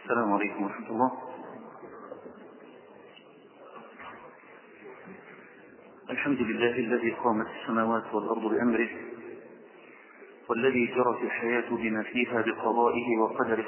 السلام عليكم ورحمة الله الحمد لله الذي قامت السماوات والأرض بأمره والذي جرت الحياة بما فيها بقضائه وقدره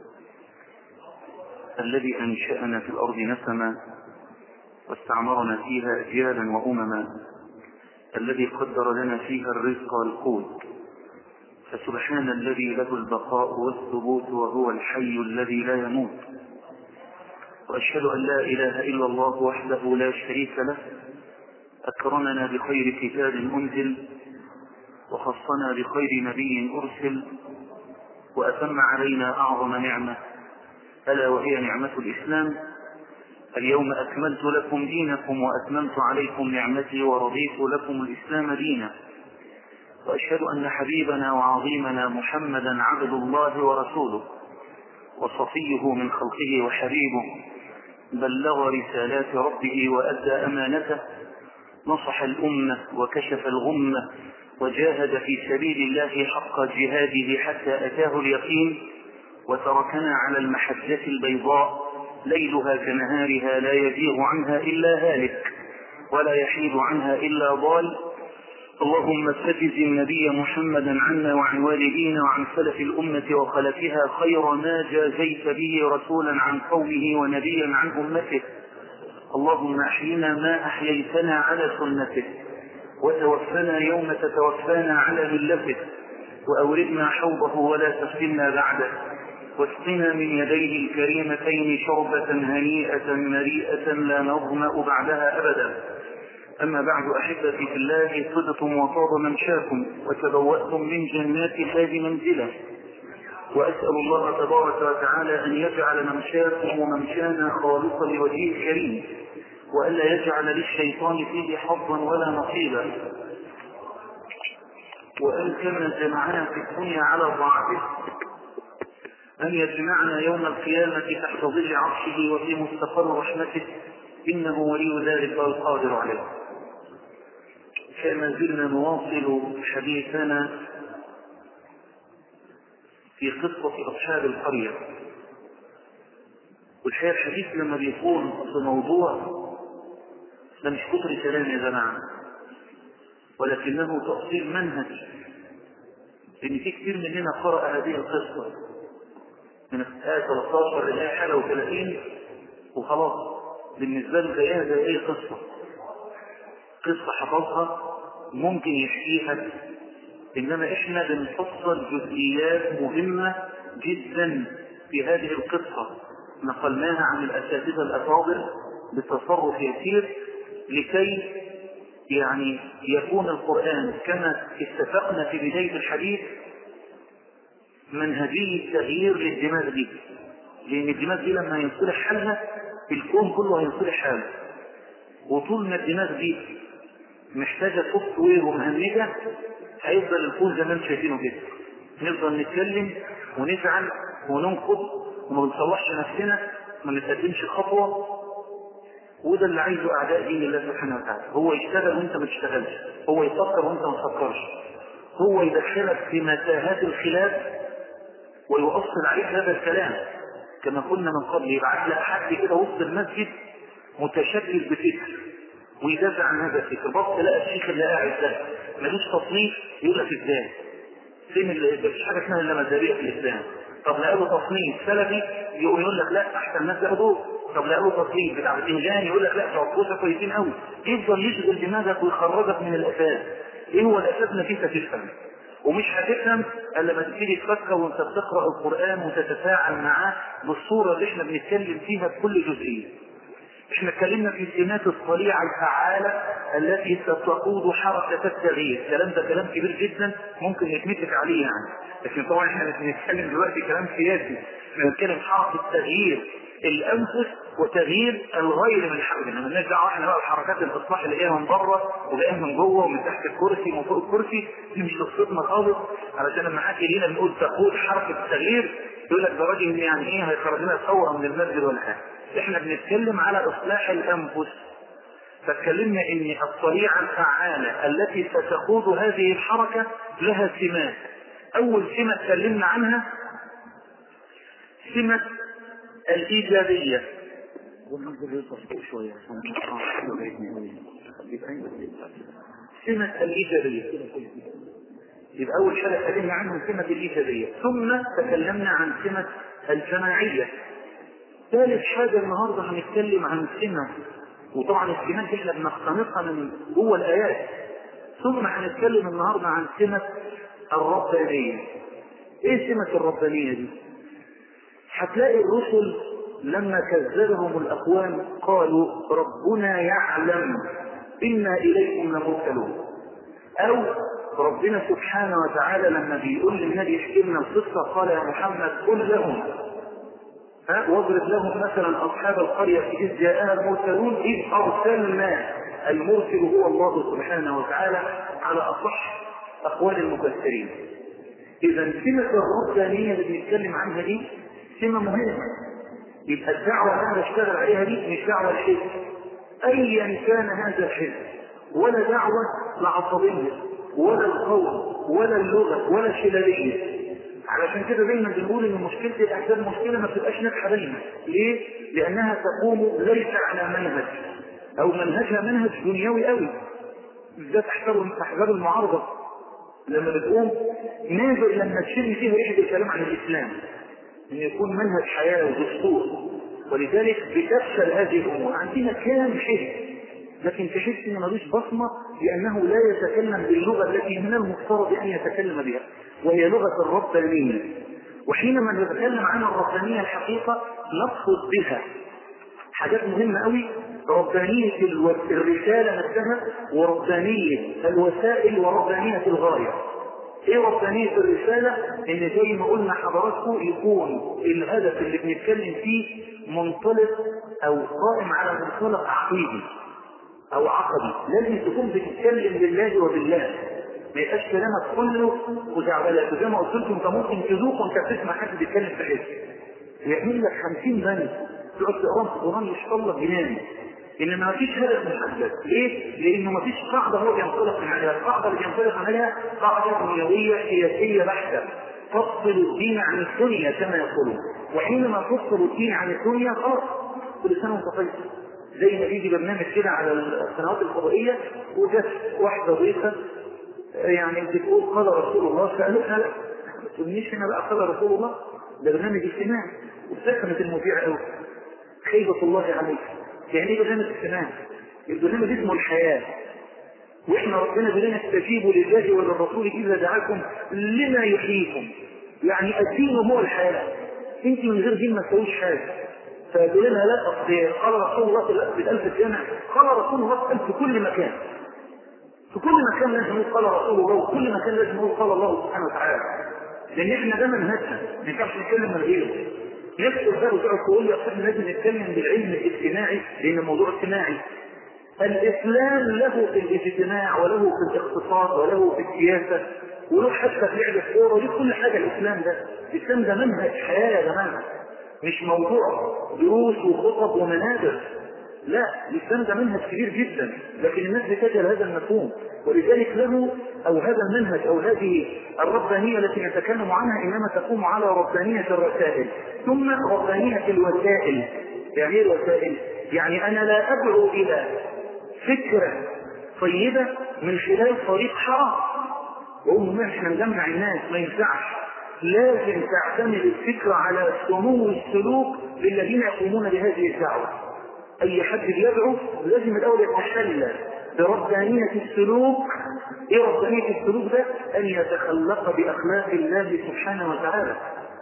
الذي أنشأنا في الأرض نسما واستعمرنا فيها أجيالا وأمما الذي قدر لنا فيها الرزق والقوت فسبحان الذي له البقاء والثبوت وهو الحي الذي لا يموت وأشهد أن لا إله إلا الله وحده لا شريك له أكرمنا بخير كتاب أنزل وخصنا بخير نبي أرسل وأتم علينا أعظم نعمة ألا وهي نعمة الإسلام اليوم أكملت لكم دينكم وأتممت عليكم نعمتي ورضيت لكم الإسلام دينا وأشهد أن حبيبنا وعظيمنا محمدا عبد الله ورسوله وصفيه من خلقه وحبيبه بلغ رسالات ربه وأدى أمانته نصح الأمة وكشف الغمة وجاهد في سبيل الله حق جهاده حتى أتاه اليقين وتركنا على المحجة البيضاء ليلها كنهارها لا يزيغ عنها إلا هالك ولا يحيد عنها إلا ضال اللهم استجز النبي محمدا عنا وعن والدينا وعن سلف الأمة وخلفها خير ما جازيت به رسولا عن قومه ونبيا عن أمته اللهم أحينا ما أحييتنا على سنته وتوفنا يوم تتوفانا على ملته وأوردنا حوضه ولا تفتنا بعده واسقنا من يديه الكريمتين شربة هنيئة مريئة لا نظمأ بعدها أبدا أما بعد أحبتي في الله صدتم وطاب ممشاكم وتبوأتم من جنات الله منزلا وأسأل الله تبارك وتعالى أن يجعل ممشاكم وممشانا خالصا لوجهه الكريم وألا يجعل للشيطان فيه حظا ولا نصيبا وأن كما جمعنا في الدنيا على ضعفه أن يجمعنا يوم القيامة تحت ظل عرشه وفي مستقر رحمته إنه ولي ذلك والقادر عليه كما زلنا نواصل حديثنا في قصة أصحاب القرية والحقيقة الحديث لما بيكون في موضوع ده مش كتر كلام يا جماعة ولكنه تأصيل منهج لأن في كثير مننا قرأ هذه القصة من الآية 13 للآية حاجة و30 وخلاص بالنسبة له زيها زي أي قصة قصة حفظها ممكن يحكيها إنما إحنا بنفصل جزئيات مهمة جدا في هذه القصة نقلناها عن الأساتذة الأفاضل بتصرف يسير لكي يعني يكون القرآن كما اتفقنا في بداية الحديث منهجية تغيير للدماغ دي لأن الدماغ دي لما ينصلح حالها الكون كله هينصلح حاله وطول ما الدماغ دي محتاجة سوفت وير ومهنجة هيفضل الكون زي ما انتم شايفينه كده نفضل نتكلم ونزعل وننقض وما بنصلحش نفسنا ما نتقدمش خطوة وده اللي عايزه أعداء دين الله سبحانه وتعالى هو يشتغل وانت ما تشتغلش هو يفكر وانت ما تفكرش هو يدخلك في متاهات الخلاف ويؤصل عليك هذا الكلام كما قلنا من قبل يبعث لك حد كده وسط المسجد متشكل بفكر ويدافع عن هذا الفكر بص لقى الشيخ اللي قاعد ده ملوش تصنيف يقول لك ازاي فين اللي مفيش حاجه اسمها الا مذهبيه في الاسلام طب لقى له تصنيف سلفي يقول يقول لك لا احسن الناس ياخدوه طب لقى له تصنيف بتاع الفنجان يقول لك لا بتوع كويسين قوي يفضل يشغل دماغك ويخرجك من الاساس ايه هو الاساس نتيجه تفهم ومش هتفهم الا لما تبتدي تفكر وانت بتقرا القران وتتفاعل معاه بالصوره اللي احنا بنتكلم فيها بكل جزئيه احنا اتكلمنا في السمات الصريعة الفعالة التي ستقود حركة التغيير الكلام ده كلام كبير جدا ممكن نتمسك عليه يعني لكن طبعا احنا بنتكلم دلوقتي كلام سياسي احنا بنتكلم حركة تغيير الانفس وتغيير الغير من حولنا مالناش دعوه احنا بقى بحركات الاصلاح اللي جايه من بره وجايه من جوه ومن تحت الكرسي ومن فوق الكرسي دي مش قصتنا خالص علشان لما حد لينا بنقول تقود حركه التغيير يقول لك ده راجل يعني ايه هيخرج لنا ثوره من المسجد ولا حاجه احنا بنتكلم على اصلاح الانفس فاتكلمنا ان الطليعه الفعاله التي ستقود هذه الحركه لها سمات اول سمه اتكلمنا عنها سمه الإيجابية سمة الإيجابية يبقى أول حاجة تكلمنا عنها سمة الإيجابية ثم تكلمنا عن سمة الجماعية ثالث حاجة النهاردة هنتكلم عن سمة وطبعا السمات دي احنا بنقتنصها من جوه الآيات ثم هنتكلم النهاردة عن سمة الربانية ايه سمة الربانية دي هتلاقي الرسل لما كذبهم الأقوام قالوا ربنا يعلم إنا إليكم لمرسلون أو ربنا سبحانه وتعالى لما بيقول للنبي يحكي لنا القصة قال يا محمد قل لهم ها واضرب لهم مثلا أصحاب القرية إذ جاءها المرسلون إذ أرسلنا المرسل هو الله سبحانه وتعالى على أصح أقوال المفسرين إذا سمة الربانية اللي بنتكلم عنها دي سمة مهمة يبقى الدعوة اللي أنا بشتغل عليها دي مش دعوة لحزب أيا كان هذا الحزب ولا دعوة لعصبية ولا القول ولا اللغة ولا شلالية علشان كده دايما بنقول ان مشكلة الاحزاب مشكلة ما بتبقاش ناجحة دايما ليه؟ لانها تقوم ليس على منهج او منهجها منهج دنيوي قوي بالذات احزاب المعارضة لما بتقوم نادر لما تشم فيها ريحة الكلام عن الاسلام ان يكون منهج حياة ودستور ولذلك بتفشل هذه الامور عندنا كام حزب لكن تحس ان ملوش بصمه لانه لا يتكلم باللغه التي من المفترض ان يتكلم بها وهي لغه الربانيه وحينما نتكلم عن الربانيه الحقيقه نقصد بها حاجات مهمه قوي ربانيه الرساله نفسها وربانيه الوسائل وربانيه الغايه ايه ربانية الرسالة ان زي ما قلنا حضراتكم يكون الهدف اللي بنتكلم فيه منطلق او قائم على منطلق عقيدي او عقدي لازم تكون بتتكلم لله وبالله ما يبقاش كلامك كله خزعبلات زي ما قلت لكم انت ممكن تذوق وانت بتسمع حد بيتكلم في حزب ويعمل لك 50 بند تقعد تقراهم في القران يشطلك جنان انما ما فيش هدف محدد ليه؟ لانه ما فيش قاعده هو بينطلق من عليها القاعده اللي بينطلق عليها قاعده دنيويه سياسيه بحته تفصل الدين عن الدنيا كما يقولون وحينما تفصل الدين عن الدنيا خلاص كل سنه وانت طيب زي ما بيجي برنامج كده على القنوات الفضائيه وجت واحده ضيفه يعني بتقول قال رسول الله فقالتها لا ما تقولنيش هنا بقى قال رسول الله ده برنامج اجتماعي وابتسمت المذيعه قوي خيبه الله عليك يعني ايه برنامج اجتماعي؟ البرنامج اسمه الحياه واحنا ربنا بيقول استجيبوا لله وللرسول اذا دعاكم لما يحييكم يعني الدين هو الحياه انت من غير دين ما تسويش حاجه فبيقول لها لا أصل قال رسول الله في الألف الجامع قال رسول الله في كل مكان في كل مكان لازم نقول قال رسول الله وكل مكان لازم نقول قال الله سبحانه وتعالى لأن احنا ده منهجنا ما ينفعش نتكلم من غيره نفس الباب وتقعد تقول لي اصل لازم نتكلم بالعلم الاجتماعي لأن الموضوع اجتماعي الإسلام له في الاجتماع وله في الاقتصاد وله في السياسة وله حتى في لعب الكورة وليه كل حاجة الإسلام ده الإسلام ده منهج حياة يا جماعة مش موضوع دروس وخطب ومنابر لا الإسلام ده منهج كبير جدا لكن الناس بتجهل هذا المفهوم ولذلك له أو هذا المنهج أو هذه الربانية التي نتكلم عنها إنما تقوم على ربانية الرسائل ثم ربانية الوسائل يعني ايه الوسائل؟ يعني أنا لا أدعو إلى فكرة طيبة من خلال طريق حرام وهم ما احنا نجمع الناس ما ينفعش لازم تعتمد الفكرة على سمو السلوك للذين يقومون بهذه الدعوة أي حد بيدعو لازم الأول يتحلى بربانية السلوك إيه ربانية السلوك ده؟ أن يتخلق بأخلاق الله سبحانه وتعالى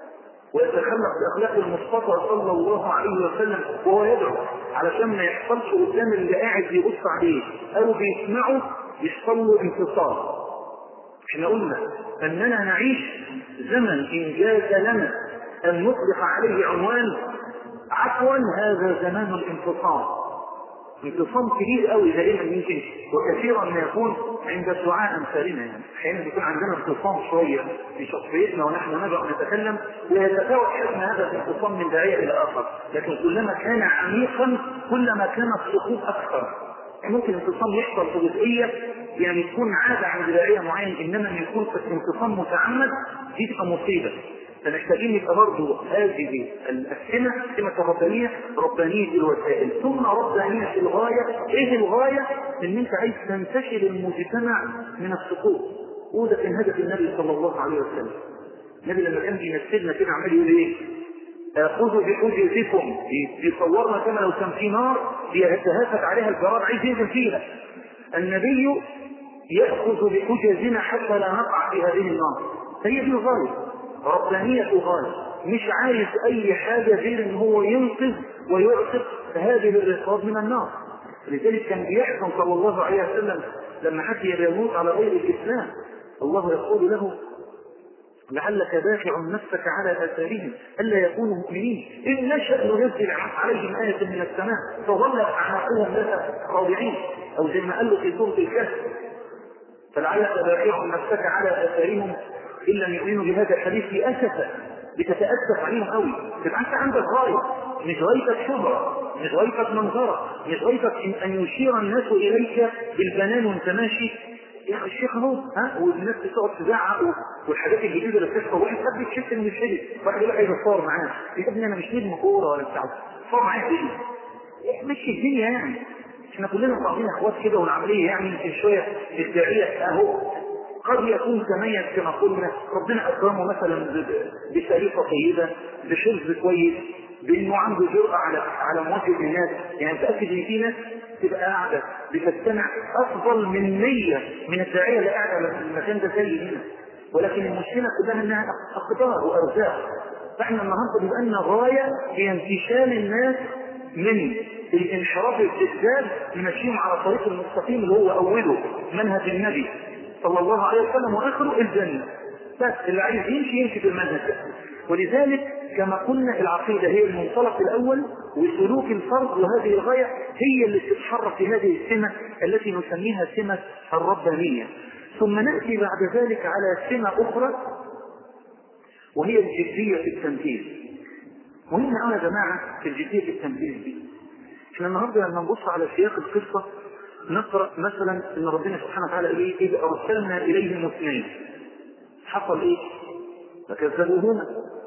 ويتخلق بأخلاق المصطفى صلى الله عليه وسلم وهو يدعو علشان ما يحصلش قدام اللي قاعد يبص عليه أو بيسمعه يحصل له انتصار احنا قلنا اننا نعيش زمن ان جاز لنا ان نطلق عليه عنوان عفوا هذا زمان الانفصام انفصام كبير قوي دائما يمكن وكثيرا ما يكون عند الدعاء امثالنا يعني احيانا بيكون عندنا انفصام شويه في شخصيتنا ونحن نبدا نتكلم ويتفاوت حجم هذا الانفصام من داعيه الى اخر لكن كلما كان عميقا كلما كان السقوط اكثر ممكن انفصام يحصل في جزئيه يعني تكون عاده عند داعيه معين انما ان يكون انفصام متعمد دي تبقى مصيبه فمحتاجين يبقى برضه هذه السمة السمة الربانية ربانية الوسائل ثم ربانية الغاية ايه الغاية ان انت عايز تنتشل المجتمع من السقوط وده كان هدف النبي صلى الله عليه وسلم النبي لما كان بيمثلنا كده عمال يقول ايه خذوا بحجزكم بيصورنا كما لو كان في نار بيتهافت عليها الجراد عايز ينزل فيها النبي يأخذ بحجزنا حتى لا نقع في هذه النار فهي دي الغاية ربانية الغاية مش عايز أي حاجة غير إن هو ينقذ ويعتق هذه الرقاب من النار لذلك كان بيحكم صلى الله عليه وسلم لما حد يموت على غير الإسلام الله يقول له لعلك دافع نفسك على آثارهم ألا يكونوا مؤمنين إن نشأ ننزل عليهم آية من السماء فظلت أعناقهم لها خاضعين أو زي ما قال له في سورة الكهف فلعلك دافع نفسك على آثارهم إن لم يؤمنوا بهذا الحديث أسفا بتتأسف عليهم قوي تبقى أنت عندك غاية مش غايتك شهرة مش غايتك منظرة مش غايتك أن يشير الناس إليك بالبنان وأنت ماشي يا اخي الشيخ اهو ها والناس بتقعد تزعق والحاجات الجديده اللي بتحصل واحد قد يتشتم من الشديد واحد يقول لك عايز اتصور معاه يا ابني انا مش نجم كوره ولا بتاع اتصور معايا فين؟ مشي الدنيا يعني احنا كلنا بعضين اخوات كده والعمليه يعني يمكن شويه الداعيه اهو قد يكون تميز كما قلنا ربنا اكرمه مثلا بسليقه طيبه بشرب كويس بانه عنده جرأة على على مواجهه الناس يعني متاكد ان في ناس تبقى قاعده بتستمع افضل من 100 من الداعيه اللي قاعده على المكان ده زي هنا ولكن المشكله كلها انها اقدار وارزاق فاحنا النهارده بيبقى لنا غايه هي انتشال الناس من الانحراف الاستجداد نمشيهم على الطريق المستقيم اللي هو اوله منهج النبي صلى الله عليه وسلم واخره الجنه بس اللي عايز يمشي يمشي في المنهج ده ولذلك كما قلنا العقيدة هي المنطلق الأول وسلوك الفرد وهذه الغاية هي اللي تتحرك في هذه السمة التي نسميها سمة الربانية ثم نأتي بعد ذلك على سمة أخرى وهي الجدية في التنفيذ مهم قوي يا جماعة في الجدية في التنفيذ دي احنا النهارده لما نبص على سياق القصة نقرأ مثلا ان ربنا سبحانه وتعالى ايه إذ أرسلنا إليهم اثنين حصل ايه؟ فكذبوهما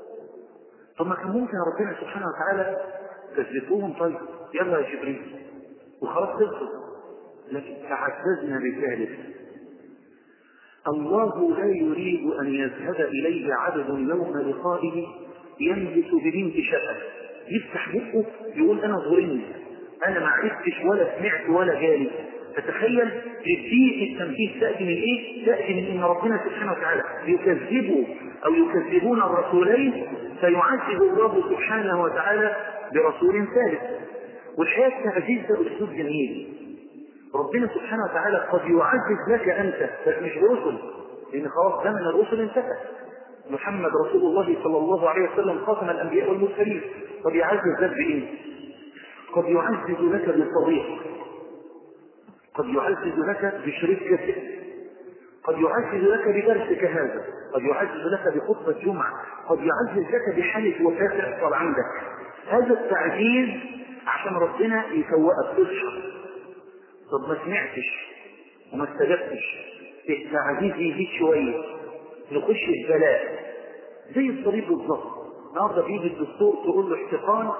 طب ما كان ممكن ربنا سبحانه وتعالى كذبوهم طيب يلا يا جبريل وخلاص خلصوا لكن تعززنا بذلك الله لا يريد أن يذهب إليه عدد يوم لقائه ينبت ببنت شأن يفتح بقه يقول أنا ظلمت أنا ما عرفتش ولا سمعت ولا جالي فتخيل جدية التنفيذ تأتي من إيه؟ تأتي من إن ربنا سبحانه وتعالى يكذبوا أو يكذبون الرسولين فيعذب الله سبحانه وتعالى برسول ثالث والحياة التعزيز ده أسلوب جميل ربنا سبحانه وتعالى قد يعزز لك أنت بس مش برسل لأن خلاص زمن الرسل انتهى محمد رسول الله صلى الله عليه وسلم خاتم الأنبياء والمرسلين قد يعزز لك بإيه؟ قد يعزز لك بالصديق قد يعزز لك بشريك قد يعزز لك بدرسك هذا قد يعزز لك بخطبة جمعة قد يعزز لك بحالة وفاة تحصل عندك هذا التعزيز عشان ربنا يفوقك تصحى طب ما سمعتش وما استجبتش التعزيز يزيد شوية نخش البلاء زي الطبيب بالظبط النهارده بيجي الدكتور تقول له احتقان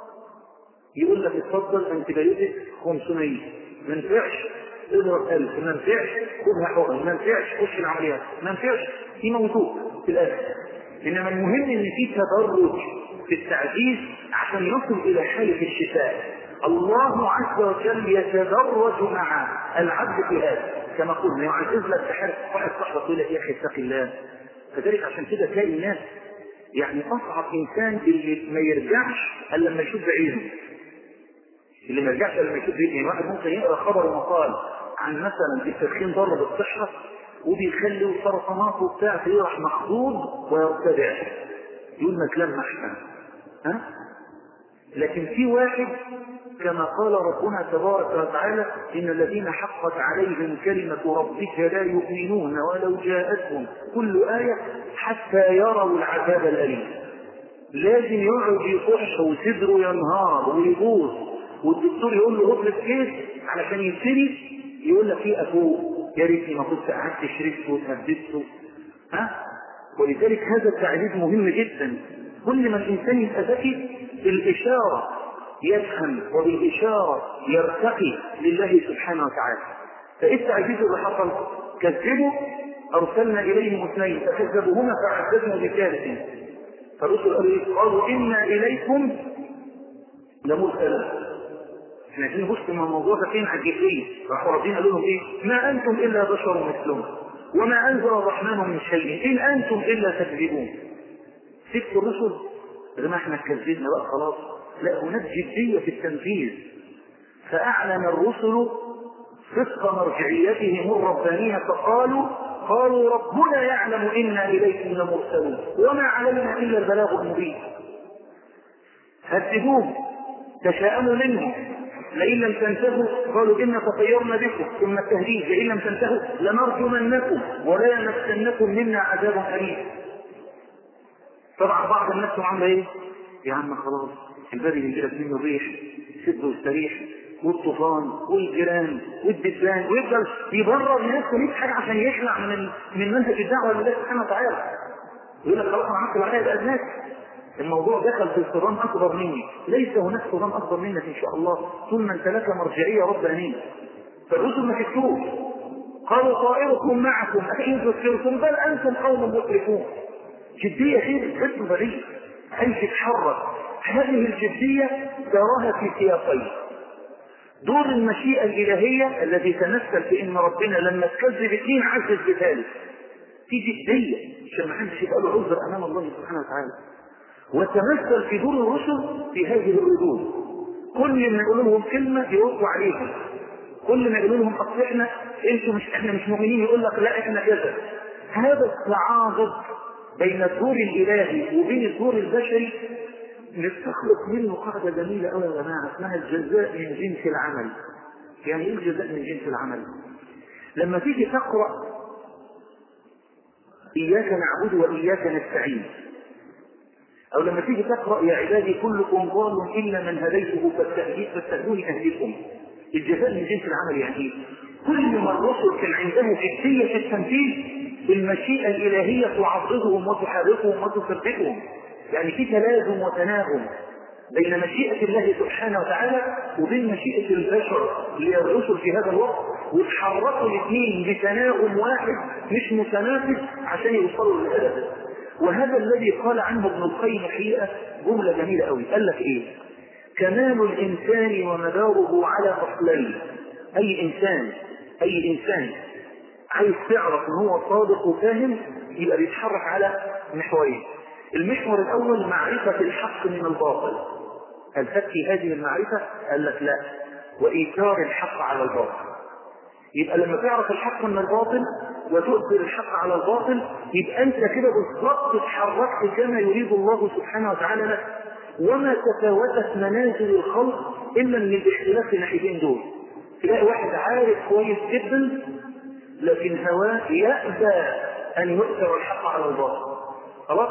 يقول لك اتفضل انتبيوتك 500 ما نفعش اضرب 1000 ما نفعش خدها حقن ما نفعش خش العمليات ما نفعش يموتوك في الاخر انما المهم ان في تدرج في التعزيز عشان نصل الى حاله الشفاء الله عز وجل يتدرج مع العبد في هذا كما قلنا يعزز لك تحرك واحد صاحبك يقول لك يا اخي اتق الله فذلك عشان كده تلاقي ناس يعني اصعب انسان اللي ما يرجعش الا لما يشوف بعينه اللي ما يرجعش الا لما يشوف بعينه يعني واحد ممكن يقرا خبر ومقال عن مثلا التدخين ضر بالصحه وبيخلي سرطانات وبتاع فيروح مخضوض ويرتدع يقول ما كلام احسن ها لكن في واحد كما قال ربنا تبارك وتعالى إن الذين حقت عليهم كلمة ربك لا يؤمنون ولو جاءتهم كل آية حتى يروا العذاب الأليم لازم يقعد يصح وصدره ينهار ويبوظ والدكتور يقول له اطلب كيس علشان يبتدي يقول لك ايه افوق يا ريتني ما كنت قعدت شربت وتهددته ها ولذلك هذا التعريف مهم جدا كل ما الإنسان يبقى ذكي بالإشارة يفهم وبالإشارة يرتقي لله سبحانه وتعالى فإيه التعجيز اللي حصل؟ كذبوا أرسلنا إليهم اثنين فكذبوهما فعززنا بثالث فالرسل قالوا إيه؟ قالوا إنا إليكم لمرسلون احنا عايزين نبص من الموضوع ده فين على الجبرية راحوا ربنا قالوا لهم ايه؟ ما انتم الا بشر مثلنا وما انزل الرحمن من شيء ان انتم الا تكذبون ست الرسل يا جماعه احنا اتكذبنا بقى خلاص لا هناك جدية في التنفيذ فأعلن الرسل صدق مرجعيتهم الربانية فقالوا قالوا ربنا يعلم إنا إليكم لمرسلون وما علينا إلا البلاغ المبين هددوهم تشاءموا منهم لئن لم تنتهوا قالوا إنا تطيرنا بكم ثم التهديد لئن لم تنتهوا لنرجمنكم ولا يمسنكم منا عذاب أليم طبعا بعض الناس عامله ايه؟ يا عم خلاص الباب يجي لك منه الريح سد واستريح والطوفان والجيران والدبان ويفضل يبرر لنفسه 100 حاجه عشان يخلع من ال... من منهج الدعوه لله سبحانه وتعالى يقول لك خلاص انا عملت معايا بقى الناس الموضوع دخل في صدام اكبر مني ليس هناك صدام اكبر منك ان شاء الله ثم انت لك مرجعيه ربانيه فالرسل ما شفتوش قالوا طائركم معكم أئن ذكرتم بل أنتم قوم مسرفون جدية خير غير بريء عايز يتحرك هذه الجدية تراها في سياقين دور المشيئة الإلهية الذي تمثل في إن ربنا لما تكذب اثنين عزز بثالث في جدية عشان ما حدش يبقى له عذر أمام الله سبحانه وتعالى وتمثل في دور الرسل في هذه الردود كل ما يقولوا لهم كلمة يردوا عليهم كل ما يقولوا لهم اصل احنا انتوا مش احنا مش مؤمنين يقول لك لا احنا كذا هذا التعاضد بين الدور الالهي وبين الدور البشري نستخلص منه قاعدة جميلة قوي يا جماعة اسمها الجزاء من جنس العمل. يعني ايه الجزاء من جنس العمل؟ لما تيجي تقرأ إياك نعبد وإياك نستعين أو لما تيجي تقرأ يا عبادي كلكم ضال إلا من هديته فاستهدوني أهديكم الجزاء من جنس العمل يعني ايه؟ كل ما الرسل كان عندها جدية في التنفيذ المشيئة الإلهية تعضدهم وتحركهم وتثبتهم يعني في تلازم وتناغم بين مشيئة الله سبحانه وتعالى وبين مشيئة البشر اللي هي الرسل في هذا الوقت وتحركوا الاثنين بتناغم واحد مش متنافس عشان يوصلوا للهدف وهذا الذي قال عنه ابن القيم الحقيقة جملة جميلة قوي قال لك ايه؟ كمال الإنسان ومداره على أصلين أي إنسان أي إنسان عايز تعرف إن هو صادق وفاهم يبقى بيتحرك على محورين المحور الأول معرفة الحق من الباطل هل تكفي هذه المعرفة؟ قال لك لا وإيثار الحق على الباطل يبقى لما تعرف الحق من الباطل وتؤثر الحق على الباطل يبقى أنت كده بالضبط اتحركت كما يريد الله سبحانه وتعالى لك وما تفاوتت منازل الخلق الا من الاختلاف في الناحيتين دول تلاقي واحد عارف كويس جدا لكن هواه يأبى ان يؤثر الحق على الباطل خلاص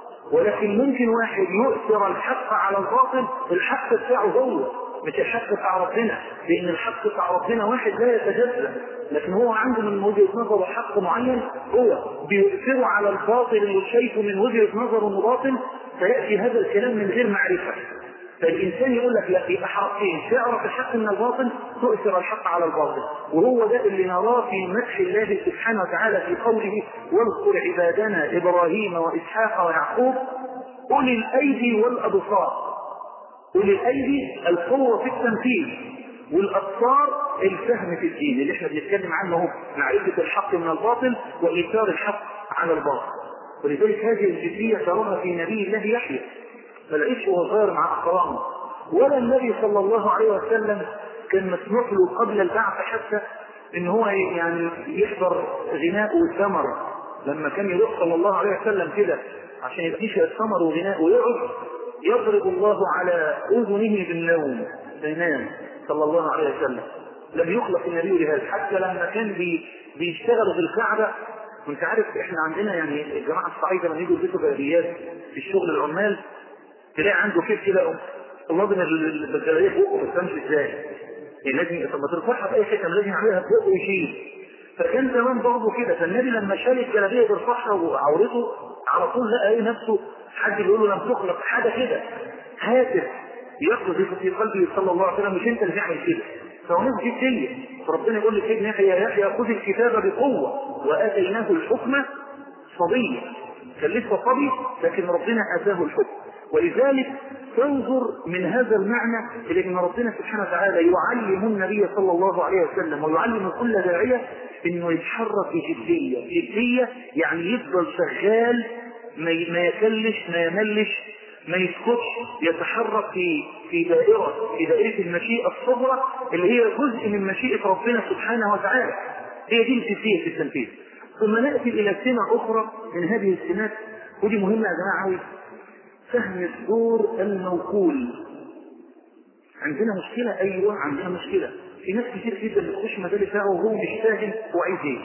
ولكن ممكن واحد يؤثر الحق على الباطل الحق بتاعه هو مش الحق بتاع ربنا لان الحق بتاع ربنا واحد لا يتجزا لكن هو عنده من وجهه نظره حق معين هو بيؤثره على الباطل اللي شايفه من وجهه نظره باطل فياتي هذا الكلام من غير معرفه فالانسان يقول لك لا يبقى حرفين تعرف الحق من الباطل تؤثر الحق على الباطل وهو ده اللي نراه في مدح الله سبحانه وتعالى في قوله واذكر عبادنا ابراهيم واسحاق ويعقوب اولي الايدي والابصار اولي الايدي القوه في التنفيذ والابصار الفهم في الدين اللي احنا بنتكلم عنه هو معرفه الحق من الباطل وايثار الحق على الباطل ولذلك هذه الجديه تراها في نبي الله يحيى فلقيتش وهو صغير مع اقرانه ولا النبي صلى الله عليه وسلم كان مسموح له قبل البعث حتى ان هو يعني يحضر غناء والثمر لما كان يروح صلى الله عليه وسلم كده عشان يبقيش الثمر وغناء ويقعد يضرب الله على اذنه بالنوم فينام صلى الله عليه وسلم لم يخلق النبي لهذا حتى لما كان بي بيشتغلوا في الكعبه وانت عارف احنا عندنا يعني الجماعه الصعيده لما يجوا يلبسوا بلديات في الشغل العمال تلاقي عنده كيف كده الله من البلديه فوق ما تفهمش ازاي يعني لازم طب ما ترفعها في اي حته لازم يعملها فوق ويشيل فكان زمان برضه كده فالنبي لما شال الجلابيه بيرفعها وعورته على طول لقى ايه نفسه حد بيقول له لم تخلق حاجه كده هاتف يقذف في قلبه صلى الله عليه وسلم مش انت اللي تعمل كده فهو ناس جدية فربنا يقول لسيدنا يحيى يا يحيى خذ الكتاب بقوة وآتيناه الحكم صبيا كان لسه صبي لكن ربنا آتاه الحكم ولذلك تنظر من هذا المعنى إلى أن ربنا سبحانه وتعالى يعلم النبي صلى الله عليه وسلم ويعلم كل داعية أنه يتحرك بجدية جدية يعني يفضل شغال ما يكلش ما يملش ما يسكتش يتحرك في في دائرة في دائرة المشيئة الصغرى اللي هي جزء من مشيئة ربنا سبحانه وتعالى هي دي الجدية في التنفيذ ثم نأتي إلى سمة أخرى من هذه السمات ودي مهمة يا جماعة أوي فهم الدور الموكول عندنا مشكلة أيوة عندنا مشكلة في ناس كتير جدا بتخش مجال بتاعه وهو مش فاهم هو عايز ايه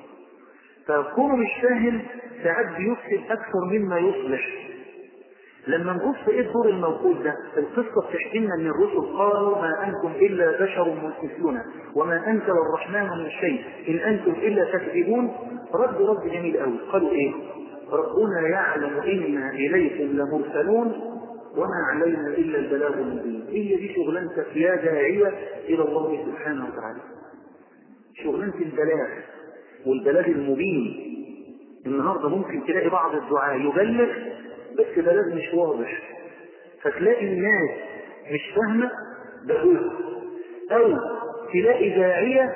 فكونه مش فاهم ساعات بيفسد أكثر مما يصلح لما نبص ايه الدور الموجود ده القصة بتحكي لنا ان الرسل قالوا ما انتم الا بشر مثلنا وما انزل الرحمن من شيء ان انتم الا تكذبون رد رد جميل قوي قالوا ايه ربنا يعلم انا اليكم لمرسلون وما علينا الا البلاغ المبين هي دي شغلانتك يا داعية الى الله سبحانه وتعالى شغلانة البلاغ والبلاغ المبين النهارده ممكن تلاقي بعض الدعاء يبلغ بس بلاغ مش واضح فتلاقي الناس مش فاهمة بلاغ أو تلاقي داعية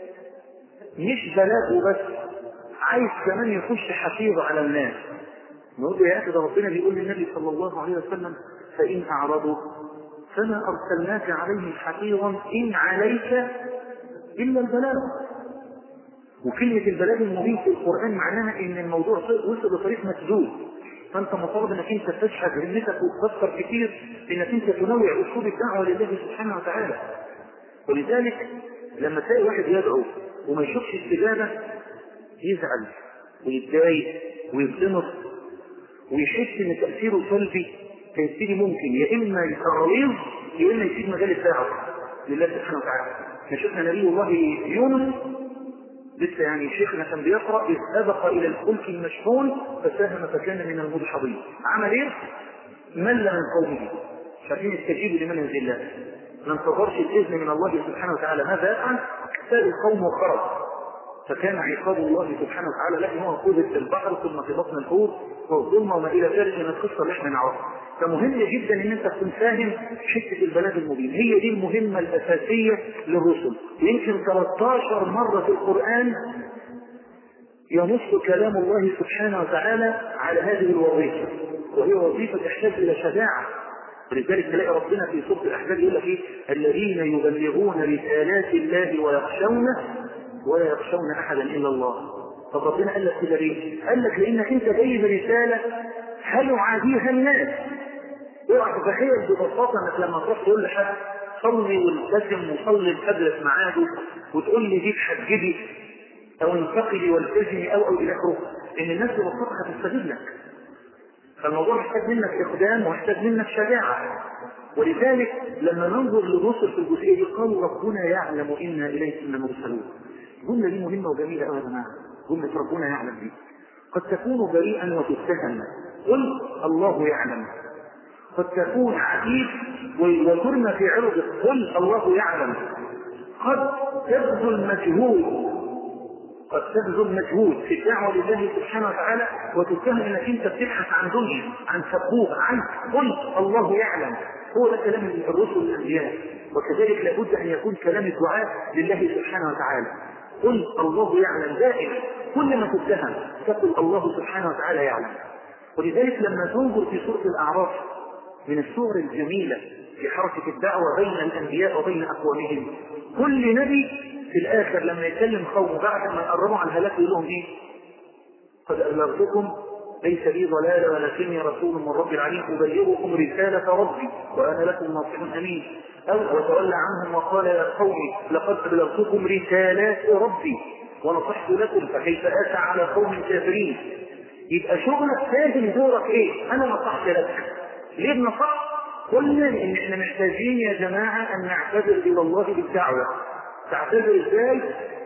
مش بلاغه بس عايز كمان يخش حفيظ على الناس نقول له يا أخي ده ربنا بيقول للنبي صلى الله عليه وسلم فإن أعرضوا فما أرسلناك عليهم حفيظا إن عليك إلا البلاغ وكلمة البلاغ المبين في القرآن معناها إن الموضوع وصل لطريق مسدود فانت مطالب انك انت تشحذ همتك وتفكر كتير انك انت تنوع اسلوب الدعوه لله سبحانه وتعالى ولذلك لما تلاقي واحد يدعو وما يشوفش استجابه يزعل ويتضايق ويتضمر ويحس ان تاثيره سلبي فيبتدي ممكن يا اما يتغيظ يا اما يسيب مجال الدعوه لله سبحانه وتعالى احنا شفنا نبي الله يونس لسه يعني شيخنا كان بيقرا اذ ابق الى الفلك المشحون فساهم فكان من المدحضين عمل ايه؟ مل من قومه مش عارفين يستجيبوا لمن ينزل الله ما انتظرش الاذن من الله سبحانه وتعالى ماذا يفعل؟ سال القوم وخرج فكان عقاب الله سبحانه وتعالى لكن هو خذت في البحر ثم في بطن الحوت والظلمه وما الى ذلك من القصه اللي احنا نعرفها فمهم جدا ان انت تكون فاهم حته البلاغ المبين هي دي المهمه الاساسيه للرسل يمكن 13 مره في القران ينص كلام الله سبحانه وتعالى على هذه الوظيفه وهي وظيفه تحتاج الى شجاعه ولذلك تلاقي ربنا في سوره الاحزاب يقول لك ايه الذين يبلغون رسالات الله ويخشونه ولا يخشون احدا الا الله طب ربنا قال لك كده ليه؟ قال لك لانك انت جاي برساله هل يعاديها الناس اوعى تتخيل ببساطه انك لما تروح تقول لحد صلي والتزم وصلي الفجر في ميعاده وتقول لي دي تحجبي او انتقلي والتزمي او او الى اخره ان الناس ببساطه هتستجيب لك فالموضوع محتاج منك اقدام ومحتاج منك شجاعه ولذلك لما ننظر للرسل في الجزئيه دي قالوا ربنا يعلم انا اليكم لمرسلون الجمله دي مهمه وجميله قوي يا جماعه جمله ربنا يعلم دي قد تكون بريئا وتتهم قل الله يعلم قد تكون عتيب وترمى في عرضك قل الله يعلم قد تبذل مجهود قد تبذل مجهود في الدعوه لله سبحانه وتعالى وتتهم انك انت بتبحث عن دنيا عن سبوه عن قل الله يعلم هو ده كلام الرسل الانبياء وكذلك لابد ان يكون كلام الدعاء لله سبحانه وتعالى قل الله يعلم دائما كل ما تتهم تقول الله سبحانه وتعالى يعلم ولذلك لما تنظر في سوره الاعراف من الصور الجميله في حركه الدعوه بين الانبياء وبين اقوامهم كل نبي في الاخر لما يكلم قومه بعد ما يقربوا عن الهلاك يقول لهم ايه؟ قد ابلغتكم ليس لي ضلال ولكني رسول من رب العالمين ابلغكم رساله ربي وانا لكم ناصح امين او وتولى عنهم وقال يا قوم لقد ابلغتكم رسالات ربي ونصحت لكم فكيف اسى على قوم كافرين يبقى شغلك فاهم دورك ايه؟ انا نصحت لك ليه بنصح؟ قلنا ان احنا محتاجين يا جماعه ان نعتذر الى الله بالدعوه تعتذر ازاي؟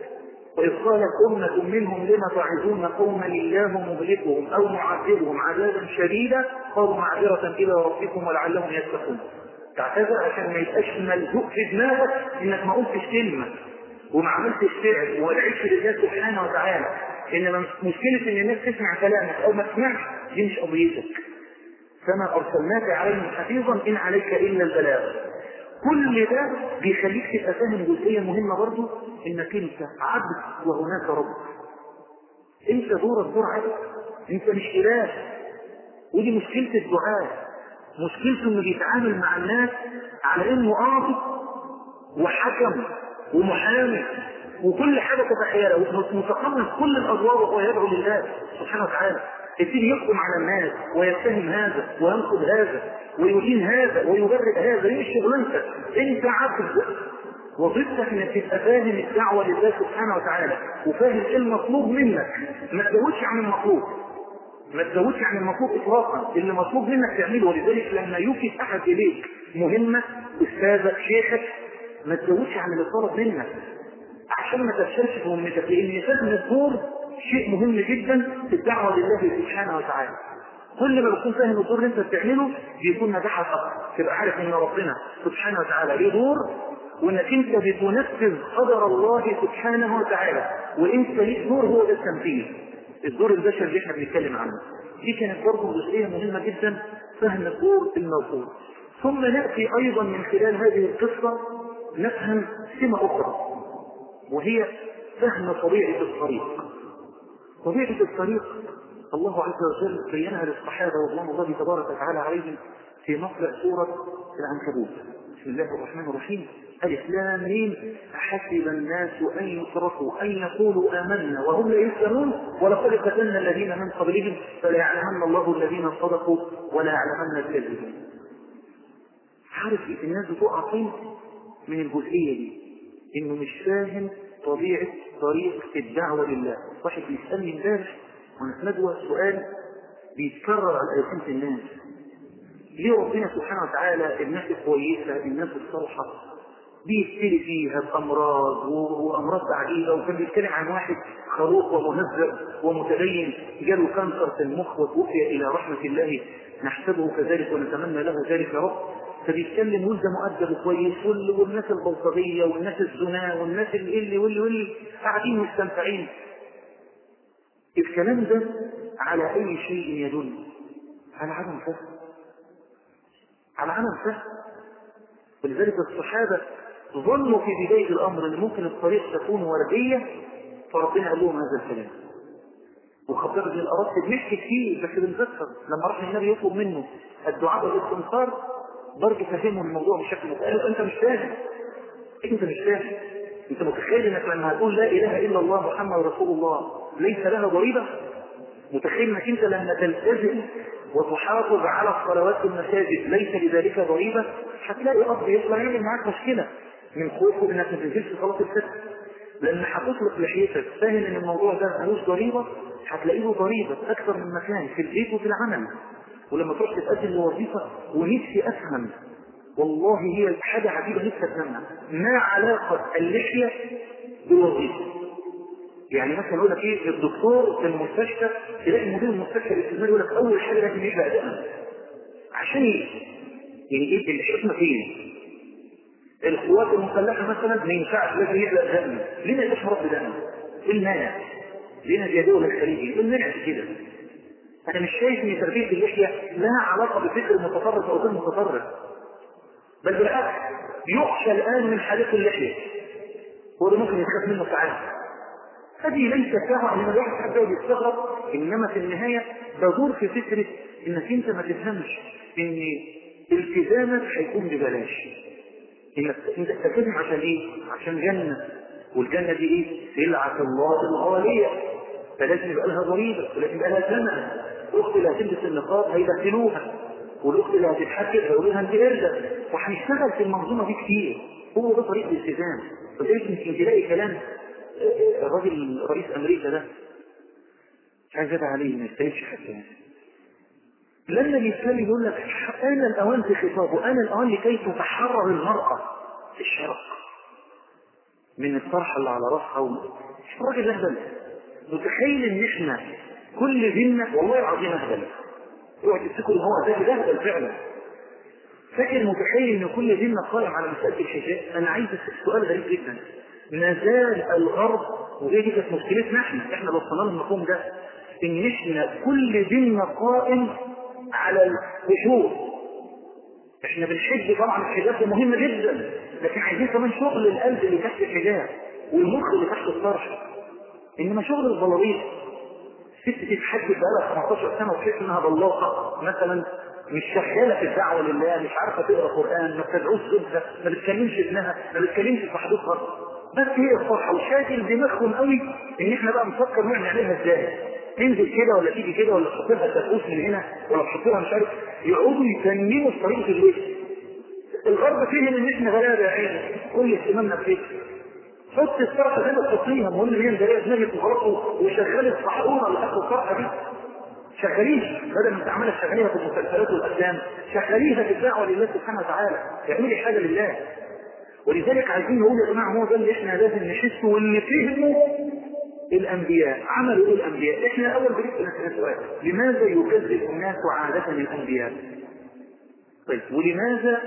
وإذ قالت أمة منهم لم تعظون قوما الله مهلكهم أو معذبهم عذابا شديدا قالوا معذرة إلى ربكم ولعلهم يتقون تعتذر عشان ما يبقاش ملزوق في دماغك انك ما قلتش كلمه وما عملتش فعل وما دعيتش لله سبحانه وتعالى انما مشكله ان الناس تسمع كلامك او ما تسمعش دي مش قضيتك فما ارسلناك عليهم حفيظا ان عليك الا البلاغ كل ده بيخليك تبقى فاهم جزئيه مهمه برضه انك انت عبد وهناك رب انت دورك دور عبد انت مش اله ودي مشكله الدعاء مشكلته انه بيتعامل مع الناس على انه قاضي وحكم ومحامي وكل حاجه تتخيلها ومتقمص كل الادوار وهو يدعو لله سبحانه وتعالى يبتدي يحكم على الناس ويتهم هذا وينقض هذا ويدين هذا ويبرئ هذا دي مش شغلانتك انت عبد وظيفتك انك تبقى فاهم الدعوه لله سبحانه وتعالى وفاهم ايه المطلوب منك ما تزودش عن المطلوب ما تزودش عن المطلوب اطلاقا اللي مطلوب منك تعمله ولذلك لما يوكل احد اليك مهمه استاذك شيخك ما تزودش عن اللي طلب منك عشان ما تفشلش في مهمتك لان فهم الدور شيء مهم جدا في الدعوه لله سبحانه وتعالى كل ما بتكون فاهم الدور اللي انت بتعمله بيكون نجاحك اكتر تبقى عارف ان ربنا سبحانه وتعالى ليه دور وانك انت بتنفذ قدر الله سبحانه وتعالى وانت ليك دور هو ده التنفيذ الدور البشري اللي احنا بنتكلم عنه دي كانت برضه جزئيه مهمه جدا فهم الدور الموجود ثم ناتي ايضا من خلال هذه القصه نفهم سمه اخرى وهي فهم طبيعه الطريق طبيعه الطريق الله عز وجل بينها للصحابه رضوان الله تبارك وتعالى عليهم في مقرأ سوره العنكبوت بسم الله الرحمن الرحيم ألف لام ميم أحسب الناس أن يتركوا أن يقولوا آمنا وهم لا يسلمون ولقد فتنا الذين من قبلهم فليعلمن الله الذين صدقوا ولا يعلمن الكاذبين. عارف الناس بتقع فين؟ من الجزئية دي إنه مش فاهم طبيعة طريق الدعوة لله. واحد بيسألني امبارح وأنا في ندوة سؤال بيتكرر على ألسنة الناس. ليه ربنا سبحانه وتعالى الناس الكويسة الناس الصالحة بيبتلي فيها بأمراض وأمراض عجيبة وكان بيتكلم عن واحد خلوق ومهذب ومتدين جاله كانسر في المخ وتوفي إلى رحمة الله نحسبه كذلك ونتمنى له ذلك يا رب فبيتكلم ولد مؤدب وكويس والناس البلطجية والناس الزنا والناس اللي واللي واللي قاعدين مستمتعين الكلام ده على أي شيء يدل على عدم فهم على عدم فهم ولذلك الصحابة ظنوا في بداية الأمر أن ممكن الطريق تكون وردية فربنا قال لهم هذا الكلام وخطر بن الأرض بنحكي كتير بس بنذكر لما راح النبي يطلب منه الدعاء والاستنصار برضه فهموا الموضوع بشكل مختلف أنت مش فاهم أنت مش فاهم أنت متخيل أنك لما هتقول لا إله إلا الله محمد رسول الله ليس لها ضريبة متخيل أنك أنت لما تلتزم وتحافظ على الصلوات في المساجد ليس لذلك ضريبة هتلاقي أب يطلع يعمل معاك مشكلة من خوفه انك ما تنزلش صلاة الفجر لان هتطلق لحيتك فاهم ان الموضوع ده ملوش ضريبة هتلاقيه له ضريبة في اكثر من مكان في البيت وفي العمل ولما تروح تتقدم لوظيفة ونفسي افهم والله هي حاجة عجيبة نفسي افهمها ما علاقة اللحية بالوظيفة يعني مثلا يقول لك ايه الدكتور في المستشفى تلاقي مدير المستشفى الاستثماري يقول لك اول حاجه لازم يحلق دقن عشان ايه؟ يعني ايه الحكمه فين؟ القوات المسلحه مثلا ما ينفعش لازم يحلق دقن ليه ما يبقاش مربي دقن؟ ايه المانع؟ ليه زي دول الخليجي؟ ايه المانع في كده؟ انا مش شايف ان تربيه اللحيه لها علاقه بفكر متطرف او غير متطرف بل بالعكس يخشى الان من حديث اللحيه هو ده ممكن يتخاف منه ساعات هذه ليست ساعة ان الواحد حتى يستغرب انما في النهاية بدور في فكرة انك انت ما تفهمش ان التزامك هيكون ببلاش انك انت تلتزم عشان ايه؟ عشان جنة والجنة دي ايه؟ سلعة الله الغالية فلازم يبقى لها ضريبة ولازم يبقى لها ثمن الاخت اللي هتلبس النقاب هيبهدلوها والاخت اللي هتتحكم هيقولوا لها انت ارجع وهنشتغل في المنظومة دي كتير هو ده طريق الالتزام فلذلك يمكن تلاقي كلام الراجل رئيس امريكا ده مش عايز ادعي عليه ما يستاهلش حتى لما بيتكلم يقول لك انا الاوان في خطابه انا الاوان لكي تتحرر المراه في الشرق من الطرحه اللي على راسها و... الراجل اهبل متخيل ان احنا كل ديننا والله العظيم اهبل اوعى تفتكروا ان هو ده اهبل فعلا فاكر متخيل ان كل ديننا قائم على مساله الحجاب انا عايز اسال سؤال غريب جدا ما زال الغرب وهي دي كانت مشكلتنا احنا احنا اللي وصلنا لهم المفهوم ده ان احنا كل ديننا قائم على الخشوع احنا بنحج طبعا الحجاب ده مهم جدا لكن عايزين كمان شغل القلب اللي تحت الحجاب والمخ اللي تحت الطرح انما شغل البلاريط ست تتحج بقالها 15 سنه وتحس انها بلاطه مثلا مش شغاله في الدعوه لله مش عارفه تقرا قران ما بتدعوش زوجها ما بتكلمش ابنها ما بتكلمش صاحبتها بس هي الفرحه وشاغل دماغهم قوي ان احنا بقى نفكر نوع نعملها ازاي تنزل كده ولا تيجي كده ولا تحط لها تدبوس من هنا ولا تحط لها مش عارف يقعدوا يتنموا في طريقه الليل الغرب فهم ان احنا غلابه يا عيني كل اهتمامنا في حط الصرحه زي ما تحطيها المهم ان هي مداريه دماغك وخلاص وشغال الصحونه اللي اخر الصرحه دي شغليها بدل ما تعملها شغليها في المسلسلات والافلام شغليها في الدعوه لله سبحانه وتعالى اعملي حاجه لله ولذلك عايزين نقول يا جماعه هو ده اللي احنا لازم نحسه واللي فهمه الانبياء عملوا ايه الانبياء احنا اول بنسال نسال سؤال لماذا يكذب الناس عاده الانبياء طيب ولماذا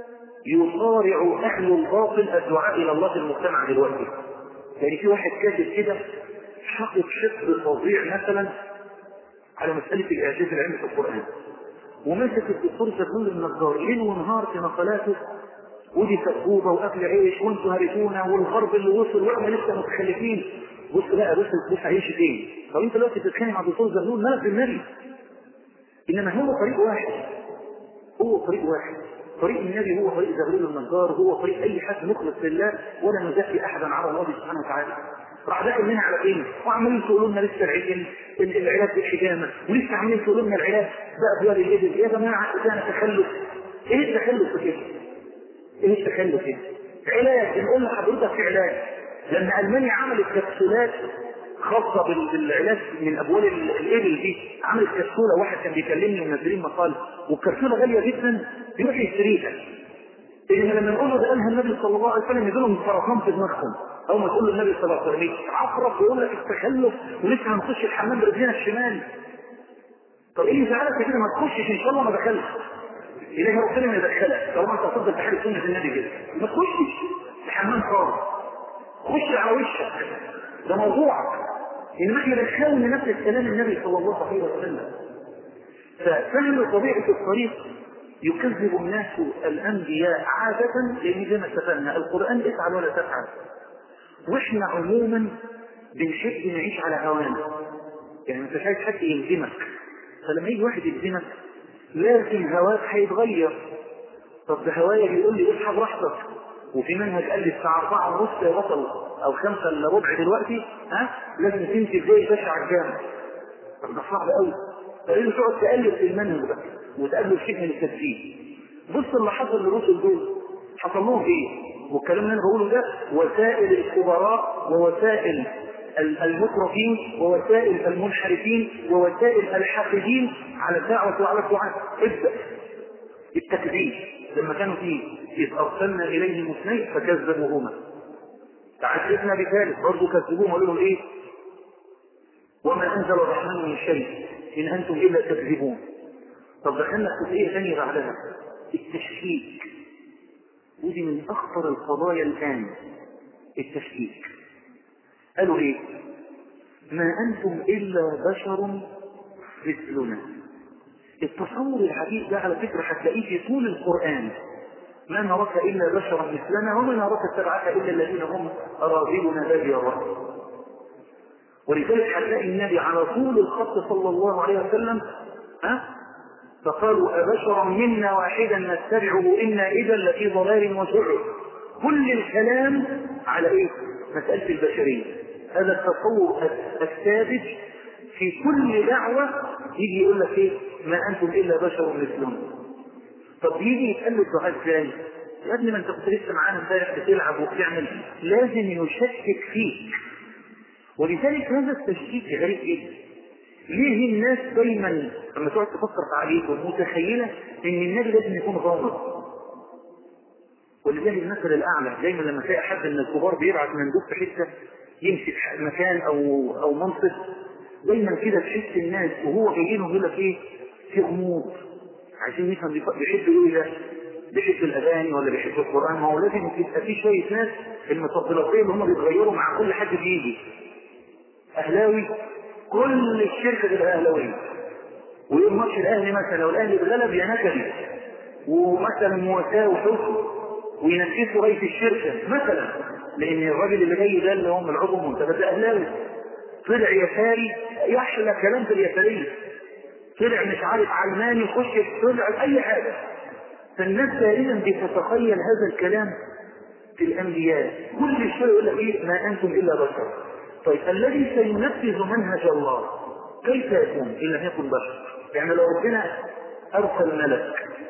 يصارع اهل الباطل الدعاء الى الله في المجتمع دلوقتي يعني في واحد كاتب كده حقق شق فظيع مثلا على مسألة الإعجاز العلمي في القرآن ومسك الدكتور زبون النجار ليل ونهار في مقالاته ودي سبوبة وأكل عيش وانتوا هرسونا والغرب اللي وصل واحنا لسه متخلفين بص بقى بص بص هيمشي فين طب انت دلوقتي بتتخانق مع الدكتور زبون مالك بالنبي انما هو طريق واحد هو طريق واحد طريق النبي هو طريق زغلول النجار هو طريق اي حد مخلص لله ولا نزكي احدا على الله سبحانه وتعالى راح داخل منها على فين وعمالين تقولوا لنا لسه العلاج العلاج بالحجامه ولسه عمالين تقولوا لنا العلاج بأبوال الابل يا جماعه ده تخلف ايه التخلف في كده؟ ايه التخلف كده؟ علاج نقول لحضرتك في علاج لان المانيا عملت كبسولات خاصة بالعلاج من أبوال الإبل دي عملت كبسولة واحد كان بيكلمني ومنزلين مقال والكبسولة غالية جدا بيروح يشتريها إن لما نقول له ده قالها النبي صلى الله عليه وسلم يجيلهم سرطان في دماغهم أول ما تقول له النبي صلى الله عليه وسلم عفرك ويقول لك التخلف ولسه هنخش الحمام برجلنا الشمال طب ايه اللي زعلك كده ما تخشش ان شاء الله ما دخلت إليه ربنا ما يدخلك طالما انت هتفضل تحارب سنة النبي كده ما تخشش الحمام خالص خش على وشك ده موضوعك انما احنا بنحاول ننفذ كلام النبي صلى الله عليه وسلم ففهم طبيعة الطريق يكذب الناس الانبياء عادة لان زي ما اتفقنا القرآن افعل ولا تفعل واحنا عموما بنحب نعيش على هوانا يعني انت شايف حد يلزمك فلما يجي واحد يلزمك لازم هواك هيتغير طب ده هوايا بيقول لي اصحى براحتك وفي منهج قال لي الساعة 4 ونص يا بطل أو 5 إلا ربع دلوقتي ها لازم تمشي زي الباشا على الجامع طب ده صعب قوي فلازم تقعد تقلب في المنهج ده وتقلب شيء من التسجيل بص اللي حصل للرسل دول حصل لهم ايه؟ والكلام اللي انا بقوله ده وسائل الخبراء ووسائل المترفين ووسائل المنحرفين ووسائل الحاقدين على الدعوة وعلى الدعاء ابدأ التكذيب لما كانوا فيه إذ أرسلنا إليهم اثنين فكذبوهما تعجبنا بذلك برضه كذبوهم وقالوا لهم إيه وما أنزل الرحمن من شيء إن أنتم إلا تكذبون طب دخلنا في إيه ثانية بعدها التشكيك ودي من أخطر القضايا الآن التشكيك قالوا إيه ما أنتم إلا بشر مثلنا التصور العجيب ده على فكرة هتلاقيه في طول القرآن ما نراك إلا بشرا مثلنا وما نراك اتبعك إلا الذين هم أراذلنا بادي الرأي ولذلك هتلاقي النبي على طول الخط صلى الله عليه وسلم ها فقالوا أبشرا منا واحدا نتبعه إنا إذا لفي ضلال وسعر كل الكلام على إيه؟ مسألة البشرية هذا التصور الثابت في كل دعوة يجي يقول لك ايه ما انتم الا بشر مثلنا طب يجي يتقال الدعاء ازاي يا ابني ما انت كنت لسه معانا امبارح بتلعب وبتعمل لازم يشكك فيك ولذلك هذا التشكيك غريب جدا ليه الناس دايما لما تقعد تفكر في عليكم متخيله ان النبي لازم يكون غامض ولله المثل الاعلى دايما لما تلاقي حد من الكبار بيبعت مندوب في حته يمسك مكان او او منصب دايما كده تحس الناس وهو جاي لهم يقول لك ايه في غموض عايزين نفهم بيحب ايه ده بيحب الاغاني ولا بيحب القران ما هو لازم يبقى في شويه ناس المتطلبين اللي هم بيتغيروا مع كل حد بيجي اهلاوي كل الشركه تبقى اهلاويه ويوم ماتش الاهلي مثلا لو الاهلي اتغلب يا نكد ومثلا مواساه وحب وينفذوا رئيس الشركه مثلا لان الراجل اللي جاي ده اللي هم العضو المنتخب ده اهلاوي طلع يساري يحلى كلام في اليساريه طلع مش عارف علماني يخش طلع اي حاجه فالناس دائما بتتخيل هذا الكلام في الانبياء كل شيء يقول لك ايه ما انتم الا بشر طيب الذي سينفذ منهج الله كيف يكون ان لم يكن بشر يعني لو ربنا ارسل ملك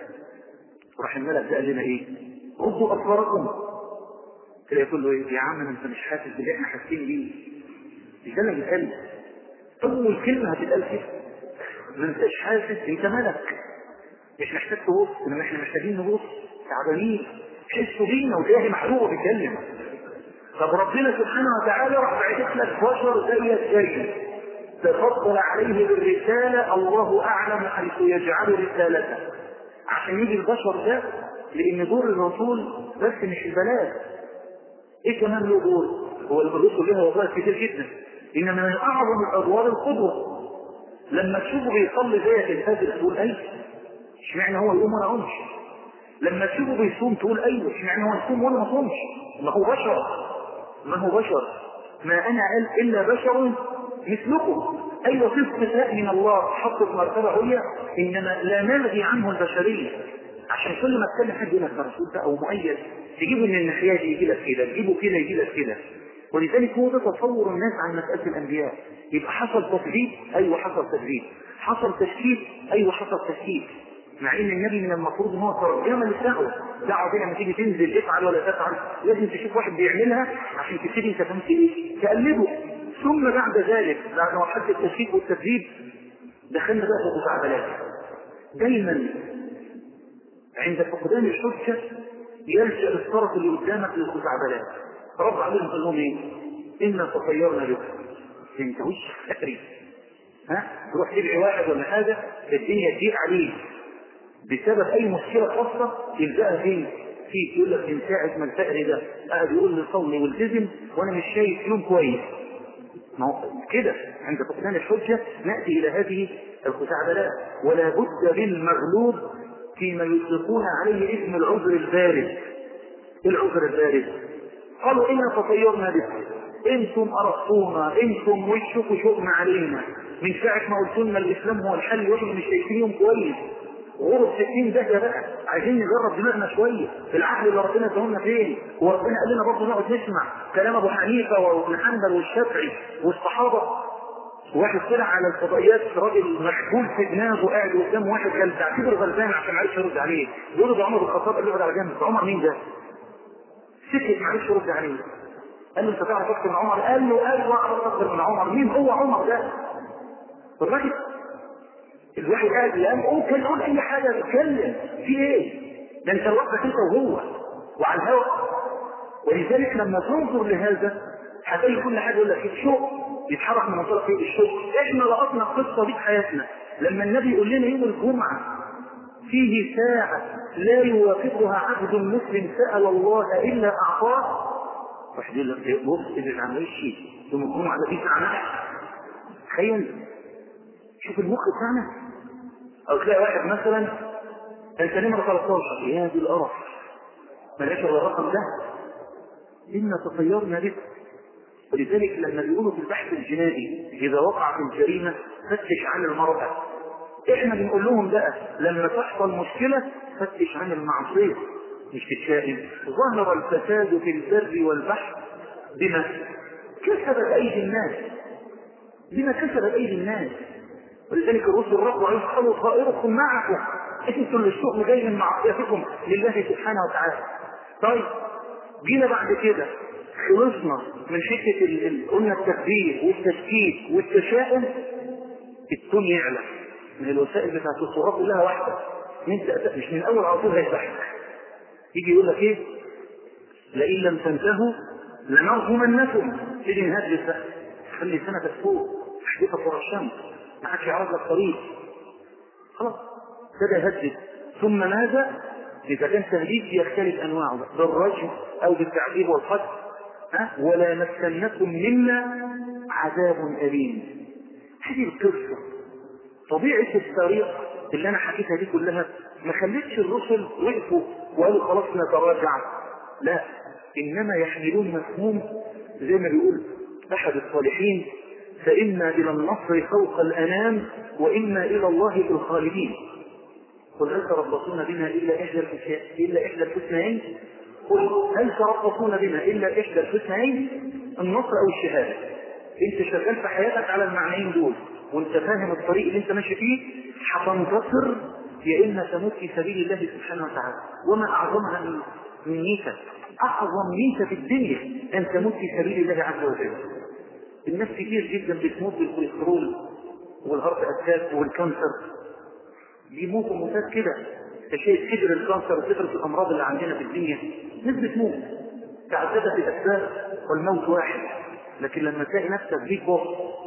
راح الملك ده قال لنا ايه ردوا اصواركم كده يقول له ايه يا عم انت مش حاسس باللي احنا حاسين بيه مش ده اللي بيتقال اول كلمه هتتقال كده ما انتش حاسس انت ملك مش محتاج تبص انما احنا محتاجين نبص تعبانين حسوا بينا وتلاقي محروق بيتكلم طب ربنا سبحانه وتعالى راح بعث لك بشر زي زي تفضل عليه بالرساله الله اعلم حيث يجعل رسالته عشان يجي البشر ده لان دور الرسول بس مش البلاغ ايه كمان له دور هو الرسل لها وظائف كتير جدا انما من اعظم الادوار القدوه لما تشوفه بيصلي زيك الفجر تقول ايوه اشمعنى هو يقوم وانا اقومش لما تشوفه بيصوم تقول ايوه اشمعنى هو يصوم وانا ما اصومش ما هو بشر ما هو بشر ما انا الا بشر مثلكم ايوه في استثناء من الله حط في مرتبه عليا انما لا نلغي عنه البشريه عشان كل ما تكلم حد يقول لك ده رسول ده او مؤيد تجيبه من الناحيه دي يجي لك كده تجيبه كده يجي لك كده ولذلك هو ده تصور الناس عن مساله الانبياء يبقى حصل تثبيت ايوه حصل تثبيت حصل تشكيك ايوه حصل تشكيك مع ان النبي من المفروض ان هو ترجمه للدعوه دعوه دي لما تيجي تنزل افعل ولا تفعل لازم تشوف واحد بيعملها عشان تبتدي انت فهمت ايه تقلبه ثم بعد ذلك بعد مرحله التشكيك والتدريب دخلنا بقى في المساعدات دايما عند فقدان الحجه يلجا الطرف اللي قدامك للخزعبلات رد عليهم قال لهم ايه؟ انا تطيرنا بكم انت وش فكري ها تروح تدعي واحد ولا حاجه الدنيا تضيق عليه بسبب اي مشكله خاصه يلجاها فين؟ فيك يقول لك من ساعه ما الفقري ده قاعد يقول لي صلي والتزم وانا مش شايف يوم كويس ما هو كده عند فقدان الحجه ناتي الى هذه الخزعبلات ولا بد للمغلوب فيما يطلقون عليه اسم العذر البارد العذر البارد قالوا إنا تطيرنا بكم انتم أرقتونا انتم وشكوا شؤم علينا من ساعة ما قلت لنا الإسلام هو الحل واحنا مش شايفينهم كويس غرب 60 ده بقى عايزين نجرب دماغنا شويه العقل اللي ربنا اداهولنا فين وربنا قال لنا برضه نقعد نسمع كلام ابو حنيفه وابن حنبل والشافعي والصحابه واحد طلع على الفضائيات راجل مشغول في دماغه قاعد قدام واحد كان تعتبره غلبان عشان ما عرفش يرد عليه بيقول له ده عمر بن الخطاب قال له اقعد على جنب عمر مين ده؟ سكت ما عرفش يرد عليه قال له انت تعرف اكثر من عمر قال له ايوه اعرف اكثر من عمر مين هو عمر ده؟ الراجل الواحد قاعد يقام ممكن يقول اي حاجه اتكلم في ايه؟ ده انت لوحدك انت وهو وعلى الهواء ولذلك لما تنظر لهذا هتلاقي كل حاجه يقول لك الشوق يتحرك من منطقه ايه الشوق احنا لقطنا القصه دي في حياتنا لما النبي يقول لنا يوم الجمعه فيه ساعة لا يوافقها عبد مسلم سأل الله إلا أعطاه واحد يقول لك بص اللي ما عملش يوم الجمعة ده فيه ساعة تخيل شوف المخ بتاعنا او تلاقي واحد مثلا انت نمرة 13 يا دي القرف ملاش الا الرقم ده انا تطيرنا بك ولذلك لما بيقولوا في البحث الجنائي اذا وقعت الجريمه فتش عن المراه احنا بنقول لهم بقى لما تحصل مشكله فتش عن المعصيه مش تتشائم ظهر الفساد في البر والبحر بما كسبت ايدي الناس بما كسبت ايدي الناس ولذلك الرسل ربوا عليه قالوا طائركم معكم انتم اللي الشغل جاي من معصيتكم لله سبحانه وتعالى طيب جينا بعد كده خلصنا من حته ال... ال... قلنا التكبير والتشكيك والتشاؤم التون يعلى من الوسائل بتاعت الصورات كلها واحده انت مش من اول على طول هيذبحك يجي يقول لك ايه لئن لم تنتهوا لنرجمنكم تيجي نهدد بقى خلي سنتك فوق احدثك ورا الشمس ما حدش يعرف لك طريق خلاص ابتدى يهدد ثم ماذا؟ إذا كان تهديد يختلف أنواعه بالرجم أو بالتعذيب والقتل ها؟ ولا مسنكم منا عذاب أليم هذه القصة طبيعة الطريق اللي أنا حكيتها دي كلها ما خلتش الرسل وقفوا وقالوا خلاص نتراجع لا إنما يحملون مفهوم زي ما بيقول أحد الصالحين فإما إلى النصر فوق الأنام وإما إلى الله في الخالدين قل هل تربصون بنا إلا إحدى إلا إحدى الحسنين قل هل تربصون بنا إلا إحدى الحسنين النصر أو الشهادة أنت شغال في حياتك على المعنيين دول وأنت فاهم الطريق اللي أنت ماشي فيه هتنتصر يا إما تموت في سبيل الله سبحانه وتعالى وما أعظمها من من ميتة أعظم ميتة في الدنيا أن تموت في سبيل الله عز وجل الناس كتير جدا بتموت بالكوليسترول والهارت اتاك والكانسر بيموتوا موتات كده شيء كبر الكانسر وكبرت الامراض اللي عندنا في الدنيا ناس بتموت تعددت الاسباب والموت واحد لكن لما تلاقي نفسك بيك بوس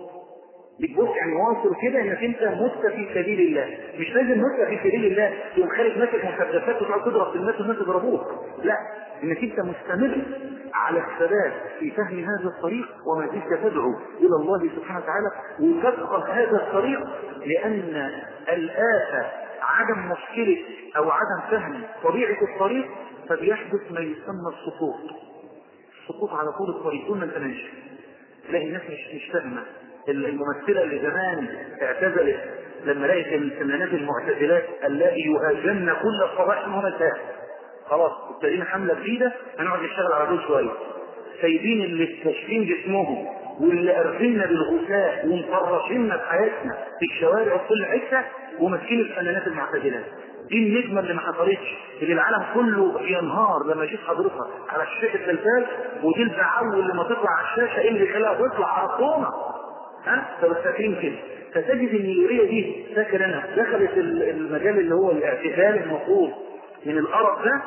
بيك بوس يعني واصل كده انك انت مت في سبيل الله مش لازم مت في سبيل الله تقوم خارج ماسك مسدسات وتقعد تضرب في الناس والناس يضربوك لا انك انت مستمر على الثبات في فهم هذا الطريق وما زلت تدعو الى الله سبحانه وتعالى وتبقى هذا الطريق لان الآفة عدم مشكلة او عدم فهم طبيعة الطريق فبيحدث ما يسمى السقوط السقوط على طول الطريق طول ما انت ماشي تلاقي الناس مش مش فاهمه الممثله اللي زمان اعتزلت لما لقيت الفنانات المعتزلات اللائي يهاجمن كل صباح ومساء خلاص ابتدينا حمله جديده هنقعد نشتغل على دول شويه سايبين اللي كاشفين جسمهم واللي قرفنا بالغثاء ومفرشنا بحياتنا في الشوارع وفي كل حته وماسكين الفنانات المعتزلات دي النجمة اللي ما حصلتش اللي العالم كله ينهار لما يشوف حضرتها على شاشة التلفاز ودي البعول لما تطلع على الشاشة ايه اللي خلاها تطلع على الطونة ها فاكرين كده فتجد ان اليوريا دي فاكر انا دخلت المجال اللي هو الاعتزال المفروض من القرف ده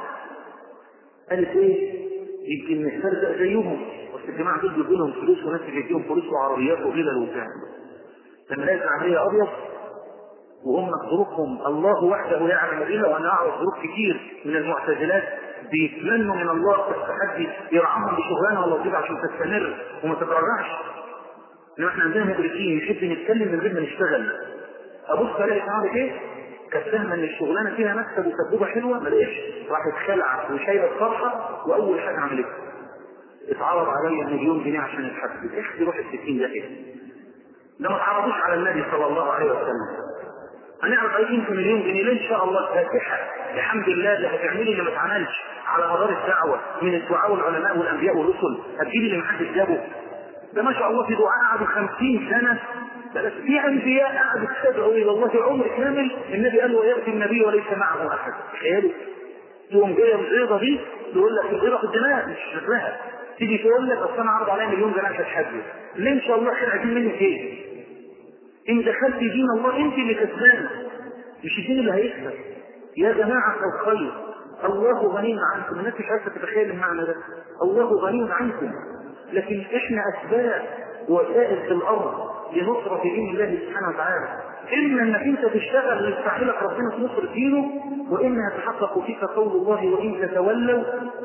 قالت ايه يمكن نسترزق زيهم بس الجماعه دول بيجوا لهم فلوس وناس بيديهم فلوس وعربيات وغلل وبتاع لما لقيت العمليه ابيض وهم ظروفهم الله وحده يعلم الا وانا اعرف ظروف كتير من المعتزلات بيتمنوا من الله التحدي يرعاهم بشغلانه ولا وظيفه عشان تستمر وما تتراجعش انما احنا عندنا مدرسين نحب نتكلم من غير ما نشتغل ابص الاقي عامل ايه؟ كانت فاهمه ان الشغلانه فيها مكسب وسبوبه حلوه ما لقيتش راحت خلعت وشايله الصرحه واول حاجه عملتها اتعرض عليا مليون جنيه عشان يتحسن اخدي روح الستين ده كده ده ما اتعرضوش على النبي صلى الله عليه وسلم هنعرف عايزين في مليون جنيه ليه ان شاء الله فاتحه الحمد لله اللي هتعملي اللي ما اتعملش على مدار الدعوه من الدعاء والعلماء والانبياء والرسل هتجيبي اللي محدش جابه ده ما شاء الله في دعاء قعدوا 50 سنه بس في انبياء قعدوا تدعوا الى الله عمر كامل النبي قال وياتي النبي وليس معه احد تخيلوا تقوم جايه البيضه دي تقول لك البيضه في الدماغ مش شكلها تيجي تقول لك اصل انا عرض عليا مليون جنيه عشان تحجز ليه ان شاء الله خير عايزين منك ايه؟ ان دخلت دين الله انت اللي كسبانه مش الدين اللي هيكسب يا جماعه الخير الله غني عنكم الناس مش عارفه تتخيل المعنى ده الله غني عنكم لكن احنا اسباب وسائل في الارض لنصرة دين الله سبحانه وتعالى اما انك انت تشتغل ليستعملك ربنا في نصر دينه واما يتحقق فيك قول الله وان تتولوا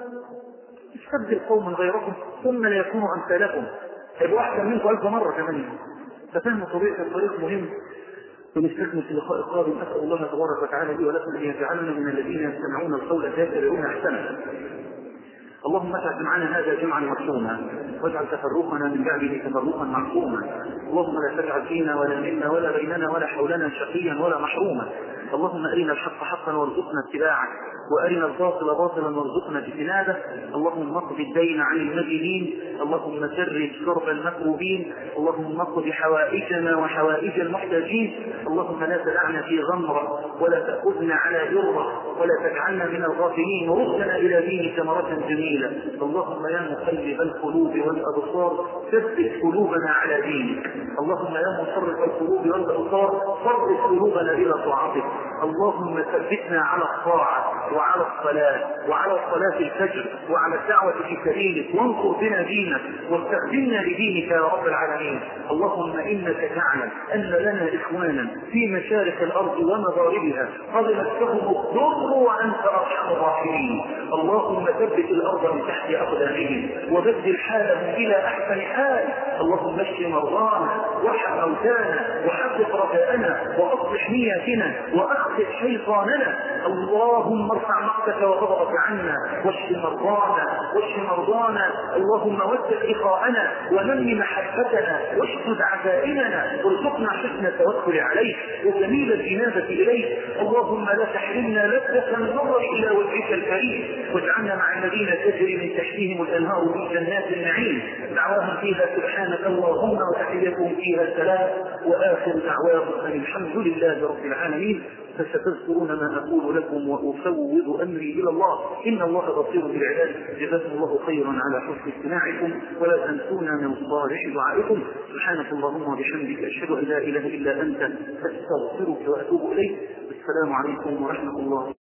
استبدل قوما غيركم ثم لا يكونوا امثالكم هيبقوا احسن منكم الف مره كمان ففهم طبيعه الطريق مهم ونستكمل في اللقاء القادم اسال الله تبارك وتعالى لي ولكم ان يجعلنا من الذين يستمعون القول فيتبعون احسنه اللهم اجعل جمعنا هذا جمعا مرحوما واجعل تفرقنا من بعده تفرقا معصوما اللهم لا تجعل فينا ولا منا ولا بيننا ولا حولنا شقيا ولا محروما اللهم ارنا الحق حقا وارزقنا اتباعه وارنا الباطل باطلا وارزقنا اجتنابه اللهم اقض الدين عن المدينين اللهم فرج كرب المكروبين اللهم اقض حوائجنا وحوائج المحتاجين اللهم لا تدعنا في غمره ولا تاخذنا على جره ولا تجعلنا من الغافلين وردنا الى دينك مره جميله اللهم يا مقلب القلوب والابصار ثبت قلوبنا على دينك اللهم يا مصرف القلوب والابصار صرف قلوبنا الى طاعتك اللهم ثبتنا على الطاعه وعلى الصلاة وعلى صلاة الفجر وعلى الدعوة في سبيلك وانصر بنا دينك واستخدمنا لدينك يا رب العالمين اللهم إنك تعلم أن لنا إخوانا في مشارق الأرض ومغاربها قد مسهم الضر وأنت أرحم الراحمين اللهم ثبت الأرض من تحت أقدامهم وبدل حالهم إلى أحسن حال اللهم اشف مرضانا وارحم موتانا وحقق رجاءنا وأصلح نياتنا وأخذ شيطاننا اللهم ارفع مقتك وغضبك عنا واشف مرضانا واشف مرضانا اللهم وثق لقاءنا ونمي محبتنا واشدد عزائمنا وارزقنا حسن التوكل عليك وجميل الإنابة إليك اللهم لا تحرمنا لذة النظر إلى وجهك الكريم واجعلنا مع الذين تجري من تحتهم الأنهار في جنات النعيم دعواهم فيها سبحانك اللهم وتحيتهم فيها السلام وآخر دعواهم أن الحمد لله رب العالمين فستذكرون ما أقول لكم وأفوض أمري إلى الله إن الله بصير بالعباد جزاكم الله خيرا على حسن استماعكم ولا تنسونا من صالح دعائكم سبحانك اللهم وبحمدك أشهد أن لا إله إلا أنت أستغفرك وأتوب إليك السلام عليكم ورحمة الله